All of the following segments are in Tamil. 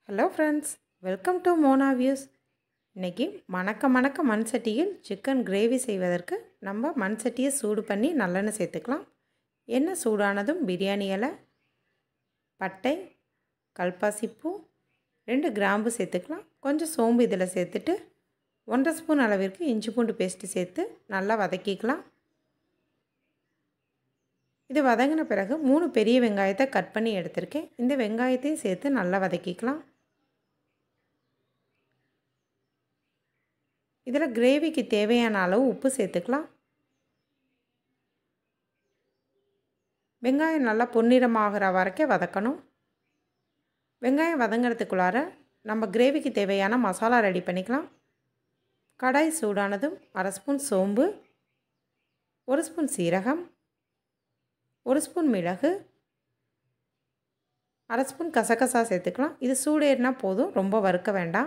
hello friends welcome to Mona views இன்றைக்கி மணக்க மணக்க மண் சட்டியில் சிக்கன் கிரேவி செய்வதற்கு நம்ம மண் சட்டியை சூடு பண்ணி நல்லெண்ணெய் சேர்த்துக்கலாம் எண்ணெய் சூடானதும் பிரியாணி இலை பட்டை கல்பாசிப்பூ ரெண்டு கிராம்பு சேர்த்துக்கலாம் கொஞ்சம் சோம்பு இதில் சேர்த்துட்டு ஒன்றரை ஸ்பூன் அளவிற்கு இஞ்சி பூண்டு பேஸ்ட்டு சேர்த்து நல்லா வதக்கிக்கலாம் இது வதங்கின பிறகு மூணு பெரிய வெங்காயத்தை கட் பண்ணி எடுத்திருக்கேன் இந்த வெங்காயத்தையும் சேர்த்து நல்லா வதக்கிக்கலாம் இதில் கிரேவிக்கு தேவையான அளவு உப்பு சேர்த்துக்கலாம் வெங்காயம் நல்லா பொன்னிறமாகிற வரைக்கும் வதக்கணும் வெங்காயம் வதங்கிறதுக்குள்ளார நம்ம கிரேவிக்கு தேவையான மசாலா ரெடி பண்ணிக்கலாம் கடாய் சூடானதும் அரை ஸ்பூன் சோம்பு ஒரு ஸ்பூன் சீரகம் ஒரு ஸ்பூன் மிளகு அரை ஸ்பூன் கசகசா சேர்த்துக்கலாம் இது சூடேறினா போதும் ரொம்ப வறுக்க வேண்டாம்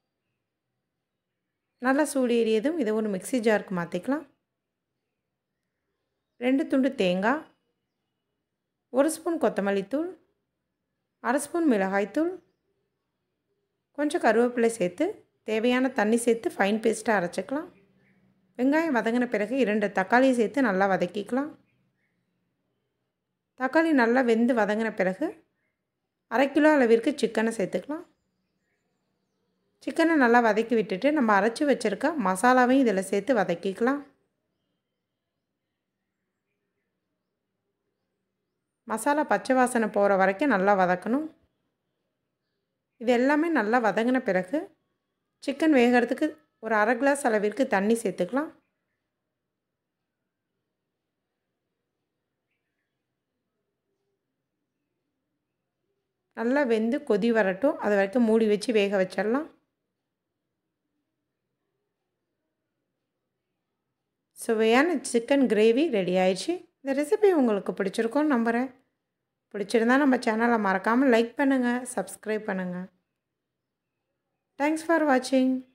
நல்லா சூடேறியதும் இதை ஒரு மிக்சி ஜாருக்கு மாற்றிக்கலாம் ரெண்டு துண்டு தேங்காய் ஒரு ஸ்பூன் கொத்தமல்லி தூள் அரை ஸ்பூன் மிளகாய்த்தூள் கொஞ்சம் கருவேப்பிலை சேர்த்து தேவையான தண்ணி சேர்த்து ஃபைன் பேஸ்ட்டாக அரைச்சிக்கலாம் வெங்காயம் வதங்கின பிறகு இரண்டு தக்காளியை சேர்த்து நல்லா வதக்கிக்கலாம் தக்காளி நல்லா வெந்து வதங்கின பிறகு அரை கிலோ அளவிற்கு சிக்கனை சேர்த்துக்கலாம் சிக்கனை நல்லா வதக்கி விட்டுட்டு நம்ம அரைச்சி வச்சுருக்க மசாலாவையும் இதில் சேர்த்து வதக்கிக்கலாம் மசாலா பச்சை வாசனை போகிற வரைக்கும் நல்லா வதக்கணும் இது எல்லாமே நல்லா வதங்கின பிறகு சிக்கன் வேகிறதுக்கு ஒரு அரை கிளாஸ் அளவிற்கு தண்ணி சேர்த்துக்கலாம் நல்லா வெந்து கொதி வரட்டும் அது வரைக்கும் மூடி வச்சு வேக வச்சிடலாம் சுவையான சிக்கன் கிரேவி ரெடி ஆயிடுச்சு இந்த ரெசிபி உங்களுக்கு பிடிச்சிருக்கோன்னு நம்புகிறேன் பிடிச்சிருந்தா நம்ம சேனலை மறக்காமல் லைக் பண்ணுங்கள் சப்ஸ்கிரைப் பண்ணுங்கள் தேங்க்ஸ் ஃபார் வாட்சிங்